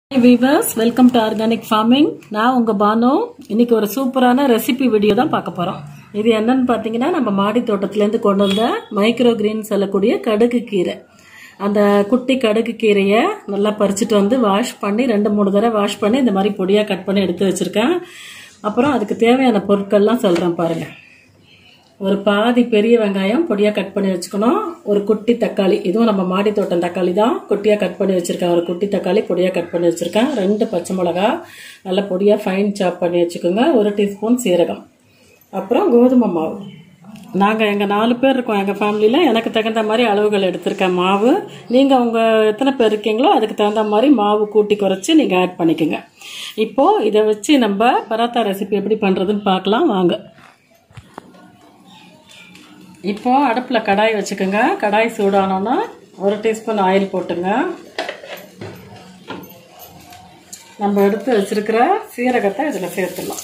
viewers welcome to organic farming நான் உங்க பானு இன்னைக்கு ஒரு சூப்பரான ரெசிபி வீடியோ தான் பார்க்க போறோம் இது என்னன்னு பார்த்தீங்கன்னா நம்ம மாடி தோட்டத்திலேருந்து கொண்டு வந்த மைக்ரோ கிரீன் சொல்லக்கூடிய கடுகு கீரை அந்த குட்டி கடுகு கீரையை நல்லா பறிச்சுட்டு வந்து வாஷ் பண்ணி ரெண்டு மூணு தடவை வாஷ் பண்ணி இந்த மாதிரி பொடியாக கட் பண்ணி எடுத்து வச்சிருக்கேன் அப்புறம் அதுக்கு தேவையான பொருட்கள்லாம் சொல்கிறேன் பாருங்க ஒரு பாதி பெரிய வெங்காயம் பொடியாக கட் பண்ணி வச்சுக்கணும் ஒரு குட்டி தக்காளி இதுவும் நம்ம மாடி தோட்டம் தக்காளி தான் குட்டியாக கட் பண்ணி வச்சுருக்கேன் ஒரு குட்டி தக்காளி பொடியாக கட் பண்ணி வச்சுருக்கேன் ரெண்டு பச்சை மிளகா நல்லா பொடியாக ஃபைன் சாப் பண்ணி வச்சுக்கோங்க ஒரு டீஸ்பூன் சீரகம் அப்புறம் கோதுமை மாவு நாங்கள் எங்கள் நாலு பேர் இருக்கோம் எங்கள் ஃபேமிலியில் எனக்கு தகுந்த மாதிரி அளவுகள் எடுத்திருக்கேன் மாவு நீங்கள் உங்கள் எத்தனை பேர் இருக்கீங்களோ அதுக்கு தகுந்த மாதிரி மாவு கூட்டி குறைச்சி நீங்கள் ஆட் பண்ணிக்கோங்க இப்போது இதை வச்சு நம்ம பராத்தா ரெசிபி எப்படி பண்ணுறதுன்னு பார்க்கலாம் வாங்க இப்போ அடுப்பில் கடாய் வச்சுக்கோங்க கடாய் சூடானோன்னா ஒரு டீஸ்பூன் ஆயில் போட்டுங்க நம்ம எடுத்து வச்சிருக்கிற சீரகத்தை இதில் சேர்த்துடலாம்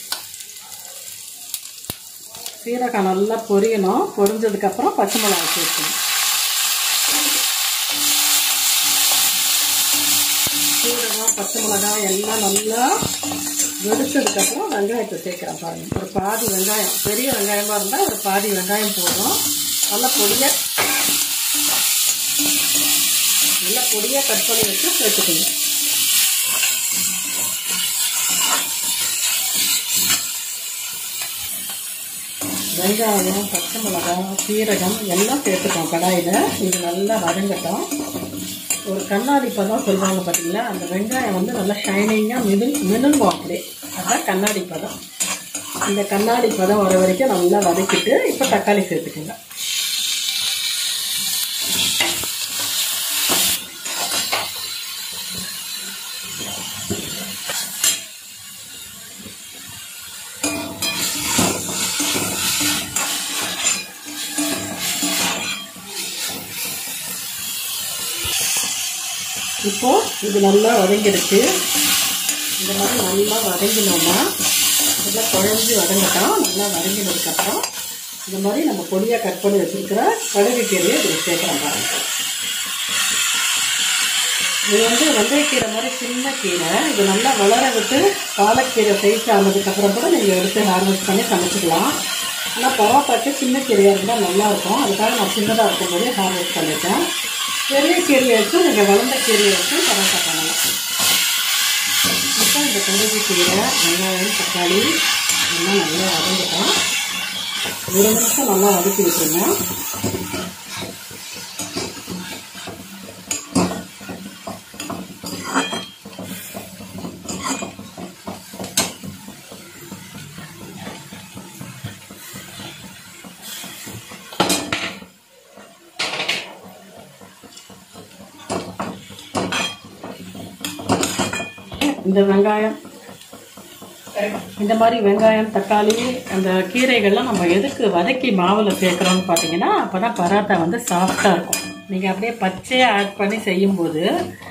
சீரகம் நல்லா பொரியணும் பொரிஞ்சதுக்கப்புறம் பச்சை மிளகாய் சேர்க்கணும் சீரகம் பச்சை மிளகாய் எல்லாம் நல்லா வெடிச்சதுக்கப்புறம் வெங்காயத்தை சேர்க்குறேன் பாருங்க ஒரு பாதி வெங்காயம் பெரிய வெங்காயமாக இருந்தால் ஒரு பாதி வெங்காயம் போதும் நல்லா பொடியாக நல்லா பொடியாக கட் பண்ணி வச்சு சேர்த்துக்கோங்க வெங்காயம் பச்சை மிளகாய் சீரகம் எல்லாம் சேர்த்துக்கோம் கடாயில் இது நல்லா வதங்கட்டும் ஒரு கண்ணாடி பதம் சொல்லுவாங்க பார்த்தீங்களா அந்த வெங்காயம் வந்து நல்லா ஷைனிங்காக மிதில் மினுங்கும் அப்படியே அதான் கண்ணாடி பதம் இந்த கண்ணாடி பதம் வர வரைக்கும் நல்லா வதக்கிட்டு இப்போ தக்காளி சேர்த்துக்கோங்க இப்போ இது நல்லா வதங்கிடுச்சு இந்த மாதிரி நல்லா வதங்கினோம்னா நல்லா குழஞ்சி வதங்கட்டும் நல்லா வதங்கினதுக்கப்புறம் இந்த மாதிரி நம்ம பொடியாக கட் பண்ணி வச்சுருக்கிற கடுகு கீரையை இதில் சேர்க்குறோம் பாருங்க இது வந்து வெந்தயக்கீரை மாதிரி சின்ன கீரை இது நல்லா வளர விட்டு பாலக்கீரை சைஸ் ஆனதுக்கப்புறம் கூட நீங்கள் எடுத்து ஹார்வெஸ்ட் பண்ணி சமைச்சிக்கலாம் ஆனால் பரோட்டாக்கு சின்ன கீரையாக இருந்தால் நல்லாயிருக்கும் அதுக்காக நான் சின்னதாக இருக்கும்போதே ஹார்வெஸ்ட் பண்ணிட்டேன் பெரிய கீரையை வச்சு நீங்கள் வளர்ந்த கீரையை வச்சு பரோட்டா பண்ணலாம் இப்போ இந்த கடுகு கீரை வெங்காயம் தக்காளி எல்லாம் நல்லா வதங்கிட்டோம் ஒரு நிமிஷம் நல்லா வதக்கி விட்டுருங்க இந்த வெங்காயம் இந்த மாதிரி வெங்காயம் தக்காளி அந்த கீரைகள்லாம் நம்ம எதுக்கு வதக்கி மாவில் சேர்க்குறோம்னு பார்த்தீங்கன்னா அப்போ தான் பராத்தா வந்து சாஃப்டாக இருக்கும் நீங்கள் அப்படியே பச்சையாக ஆட் பண்ணி செய்யும்போது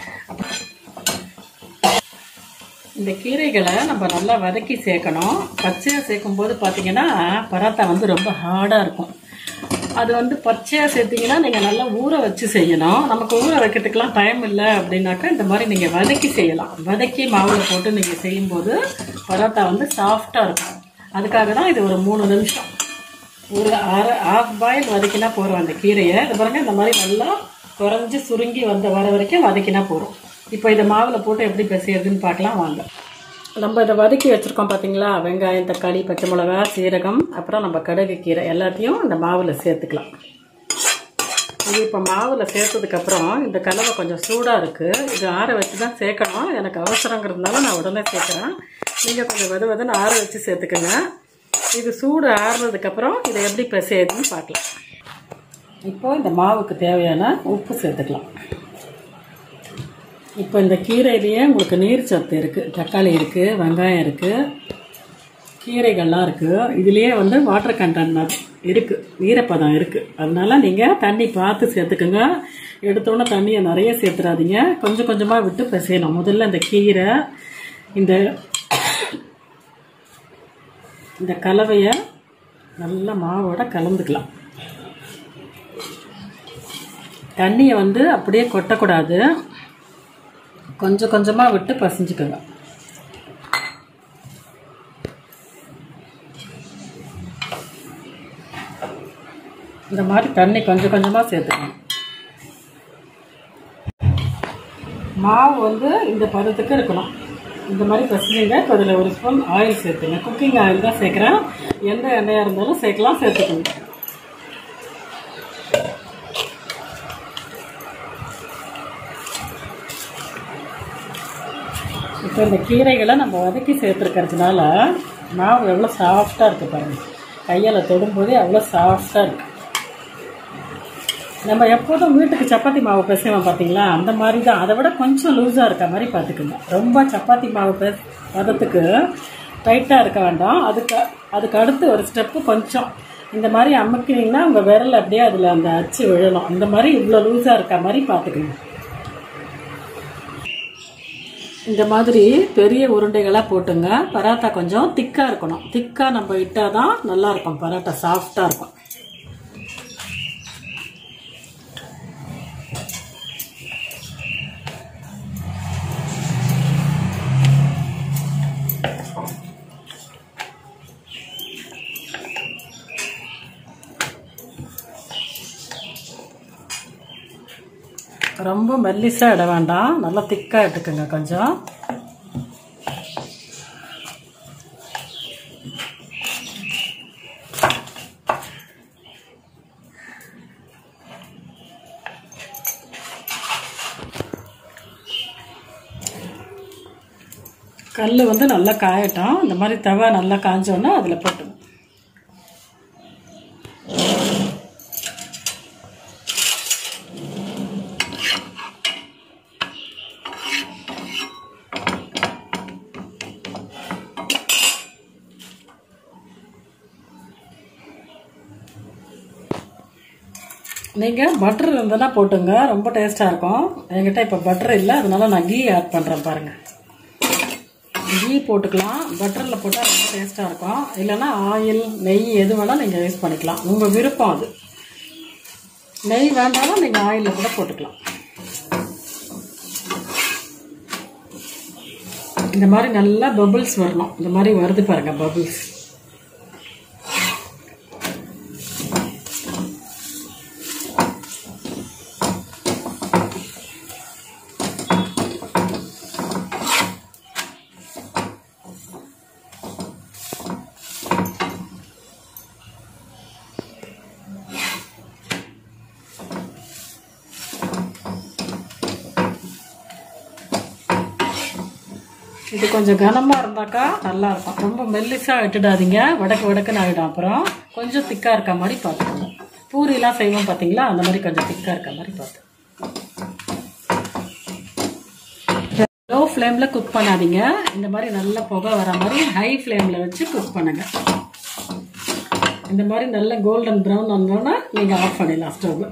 இந்த கீரைகளை நம்ம நல்லா வதக்கி சேர்க்கணும் பச்சையாக சேர்க்கும்போது பார்த்தீங்கன்னா பராத்தா வந்து ரொம்ப ஹார்டாக இருக்கும் அது வந்து பச்சையாக சேர்த்திங்கன்னா நீங்கள் நல்லா ஊற வச்சு செய்யணும் நமக்கு ஊற வைக்கிறதுக்கெலாம் டைம் இல்லை அப்படின்னாக்கா இந்த மாதிரி நீங்கள் வதக்கி செய்யலாம் வதக்கி மாவில் போட்டு நீங்கள் செய்யும்போது பரோட்டா வந்து சாஃப்டாக இருக்கும் அதுக்காக தான் இது ஒரு மூணு நிமிஷம் ஒரு அரை ஆஃப் பாயில் வதக்கினா போகிறோம் அந்த கீரையை இது பாருங்கள் இந்த மாதிரி நல்லா குறைஞ்சி சுருங்கி வந்த வர வரைக்கும் வதக்கினா போகிறோம் இப்போ இதை மாவில் போட்டு எப்படி பிசையறதுன்னு பார்க்கலாம் வாங்க நம்ம இதை வதக்கி வச்சுருக்கோம் பார்த்தீங்களா வெங்காயம் தக்காளி பச்சை மிளகா சீரகம் அப்புறம் நம்ம கடுகு கீரை எல்லாத்தையும் இந்த மாவில் சேர்த்துக்கலாம் இது இப்போ மாவில் சேர்த்ததுக்கப்புறம் இந்த கலவை கொஞ்சம் சூடாக இருக்குது இது ஆற வச்சு தான் சேர்க்கணும் எனக்கு அவசரங்கிறதுனால நான் உடனே சேர்க்குறேன் நீங்கள் கொஞ்சம் வெத வெதன்னு ஆற வச்சு சேர்த்துக்கோங்க இது சூடு ஆறுனதுக்கப்புறம் இதை எப்படி பிசையுதுன்னு பார்க்கலாம் இப்போது இந்த மாவுக்கு தேவையான உப்பு சேர்த்துக்கலாம் இப்போ இந்த கீரையிலேயே உங்களுக்கு நீர் சத்து இருக்குது தக்காளி இருக்குது வெங்காயம் இருக்குது கீரைகள்லாம் இருக்குது இதுலேயே வந்து வாட்டர் கண்டென்ட் இருக்குது ஈரப்பதம் இருக்குது அதனால நீங்கள் தண்ணி பார்த்து சேர்த்துக்கோங்க எடுத்தோன்னே தண்ணியை நிறைய சேர்த்துறாதீங்க கொஞ்சம் கொஞ்சமாக விட்டு பிசையணும் முதல்ல இந்த கீரை இந்த இந்த கலவையை நல்லா மாவோட கலந்துக்கலாம் தண்ணியை வந்து அப்படியே கொட்டக்கூடாது கொஞ்சம் கொஞ்சமாக விட்டு பசிஞ்சுக்கோங்க இந்த மாதிரி தண்ணி கொஞ்சம் கொஞ்சமாக சேர்த்துக்கணும் மாவு வந்து இந்த பதத்துக்கு இருக்கணும் இந்த மாதிரி பசிங்க இப்போ அதில் ஒரு ஸ்பூன் ஆயில் சேர்த்துங்க குக்கிங் ஆயில் தான் சேர்க்குறேன் எந்த எண்ணெயாக இருந்தாலும் சேர்க்கலாம் சேர்த்துக்கணும் இப்போ இந்த கீரைகளை நம்ம வதக்கி சேர்த்துருக்கிறதுனால மாவு எவ்வளோ சாஃப்டாக இருக்குது பாருங்கள் கையால் தொடும்போதே அவ்வளோ சாஃப்டாக இருக்குது நம்ம எப்போதும் வீட்டுக்கு சப்பாத்தி மாவு பிசைவோம் பார்த்தீங்களா அந்த மாதிரி தான் அதை விட கொஞ்சம் லூஸாக இருக்க மாதிரி பார்த்துக்குங்க ரொம்ப சப்பாத்தி மாவு பெ பதத்துக்கு டைட்டாக இருக்க வேண்டாம் அதுக்கு அதுக்கு அடுத்து ஒரு ஸ்டெப்பு கொஞ்சம் இந்த மாதிரி அமுக்கினீங்கன்னா உங்கள் விரல் அப்படியே அதில் அந்த அச்சு விழணும் அந்த மாதிரி இவ்வளோ லூஸாக இருக்க மாதிரி பார்த்துக்குங்க இந்த மாதிரி பெரிய உருண்டைகளாக போட்டுங்க பராட்டா கொஞ்சம் திக்காக இருக்கணும் திக்காக நம்ம இட்டால் தான் நல்லாயிருக்கும் பராட்டா சாஃப்டாக இருக்கும் ரொம்ப மெல்லிஸாக இட வேண்டாம் நல்லா திக்காக இட்டுக்குங்க கொஞ்சம் கல் வந்து நல்லா காயட்டும் இந்த மாதிரி தவா நல்லா காஞ்சோன்னா அதில் போட்டு நீங்கள் பட்டர் இருந்ததுன்னா போட்டுங்க ரொம்ப டேஸ்ட்டாக இருக்கும் என்கிட்ட இப்போ பட்டர் இல்லை அதனால நான் கீ ஆட் பண்ணுறேன் பாருங்கள் கீ போட்டுக்கலாம் பட்டரில் போட்டால் ரொம்ப டேஸ்ட்டாக இருக்கும் இல்லைன்னா ஆயில் நெய் எது வேணால் நீங்கள் யூஸ் பண்ணிக்கலாம் உங்கள் விருப்பம் அது நெய் வேண்டாலும் நீங்கள் ஆயிலில் கூட போட்டுக்கலாம் இந்த மாதிரி நல்லா பபிள்ஸ் வரணும் இந்த மாதிரி வருது பாருங்கள் பபிள்ஸ் இது கொஞ்சம் கனமாக இருந்தாக்கா நல்லா இருக்கும் ரொம்ப மெல்லிஸாக விட்டுடாதீங்க வடக்கு வடக்குன்னு ஆகிடும் அப்புறம் கொஞ்சம் திக்காக இருக்க மாதிரி பார்த்துக்கோங்க பூரிலாம் செய்வோம் பார்த்தீங்களா அந்த மாதிரி கொஞ்சம் திக்காக இருக்க மாதிரி பார்த்து லோ ஃப்ளேமில் குக் பண்ணாதீங்க இந்த மாதிரி நல்ல புகை வர மாதிரி ஹை ஃப்ளேமில் வச்சு குக் பண்ணுங்க இந்த மாதிரி நல்ல கோல்டன் ப்ரௌன் வந்தோன்னா நீங்கள் ஆஃப் பண்ணிடலாம் ஸ்டவ்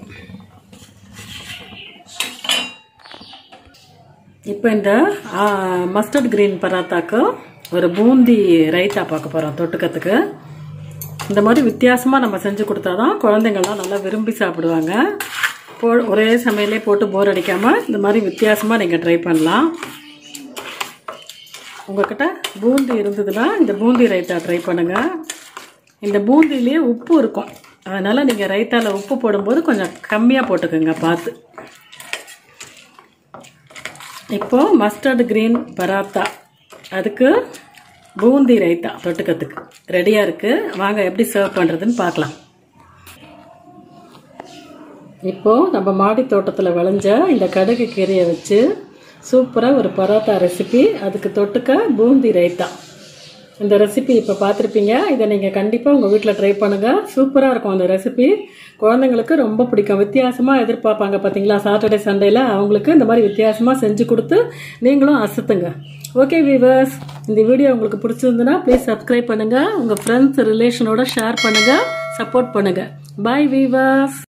இப்போ இந்த மஸ்டர்ட் கிரீன் பராத்தாக்கு ஒரு பூந்தி ரைத்தா பார்க்க போகிறோம் தொட்டுக்கிறதுக்கு இந்த மாதிரி வித்தியாசமாக நம்ம செஞ்சு கொடுத்தா தான் குழந்தைங்கள்லாம் நல்லா விரும்பி சாப்பிடுவாங்க போ ஒரே சமையலே போட்டு போர் அடிக்காமல் இந்த மாதிரி வித்தியாசமாக நீங்கள் ட்ரை பண்ணலாம் உங்கள்கிட்ட பூந்தி இருந்ததுன்னா இந்த பூந்தி ரைத்தா ட்ரை பண்ணுங்கள் இந்த பூந்திலேயே உப்பு இருக்கும் அதனால் நீங்கள் ரைத்தாவில் உப்பு போடும்போது கொஞ்சம் கம்மியாக போட்டுக்கோங்க பார்த்து இப்போது மஸ்டர்ட் க்ரீன் பராத்தா அதுக்கு பூந்தி ரைத்தா தொட்டுக்கிறதுக்கு ரெடியாக இருக்குது வாங்க எப்படி சர்வ் பண்ணுறதுன்னு பார்க்கலாம் இப்போது நம்ம மாடி தோட்டத்தில் விளைஞ்ச இந்த கடுகு கீரையை வச்சு சூப்பராக ஒரு பரோட்டா ரெசிபி அதுக்கு தொட்டுக்க பூந்தி ரைத்தா இந்த ரெசிபி இப்போ பார்த்துருப்பீங்க இதை நீங்கள் கண்டிப்பாக உங்கள் வீட்டில் ட்ரை பண்ணுங்கள் சூப்பராக இருக்கும் அந்த ரெசிபி குழந்தைங்களுக்கு ரொம்ப பிடிக்கும் வித்தியாசமாக எதிர்பார்ப்பாங்க பார்த்தீங்களா சாட்டர்டே சண்டேல அவங்களுக்கு இந்த மாதிரி வித்தியாசமாக செஞ்சு கொடுத்து நீங்களும் அசத்துங்க ஓகே வீவர்ஸ் இந்த வீடியோ உங்களுக்கு பிடிச்சிருந்துன்னா ப்ளீஸ் சப்ஸ்கிரைப் பண்ணுங்கள் உங்கள் ஃப்ரெண்ட்ஸ் ரிலேஷனோட ஷேர் பண்ணுங்கள் சப்போர்ட் பண்ணுங்கள் பாய் வீவர்ஸ்